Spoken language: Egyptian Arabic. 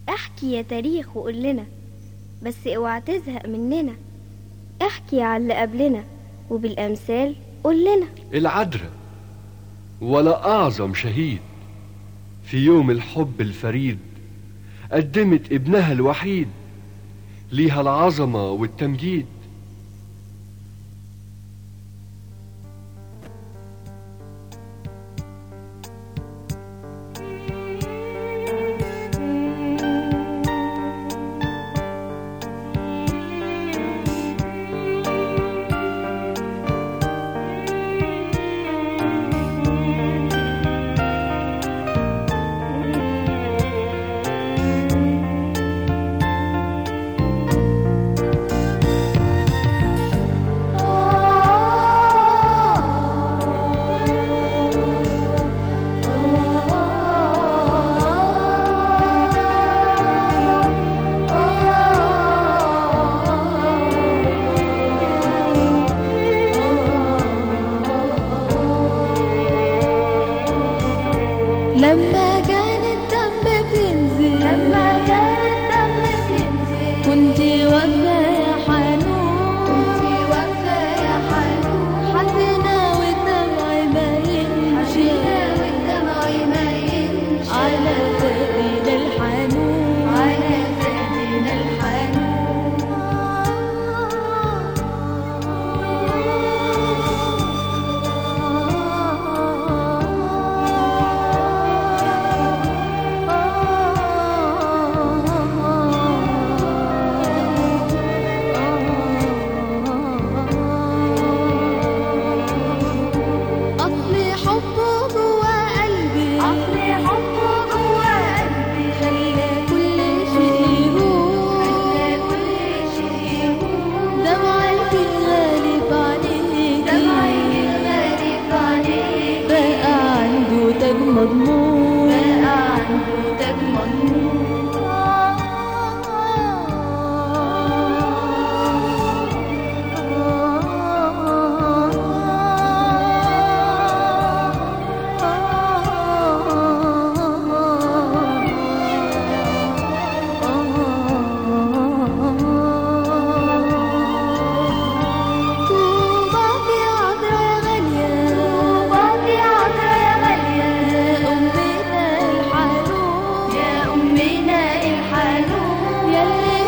احكي يا تاريخ وقول لنا بس اوعى تزهق مننا احكي على اللي قبلنا وبالامثال قول لنا العذراء ولا أعظم شهيد في يوم الحب الفريد قدمت ابنها الوحيد ليها العظمة والتمجيد لما كان الدم بينزل لما كان الدم بينزل كنت واقفة يا حنون كنت واقفة يا حنون حزينة والدمع ما يمشي حزينة والدمع ما يمشي على خدنا الحنون على خدنا الحنون أصل حبه جوا قلبي أصل حبه جوا قلبي خلى كل شيء يهون خلى كل شيء يهون دمعتي غالب عليك دمعي غالب عليك بقى عنده تاج مضمون بقى عنده تاج مضمون طوباك يا عذرا يا غالية طوباك يا عذرا يا غالية يا أمنا الحنون يا أمنا الحنون يلي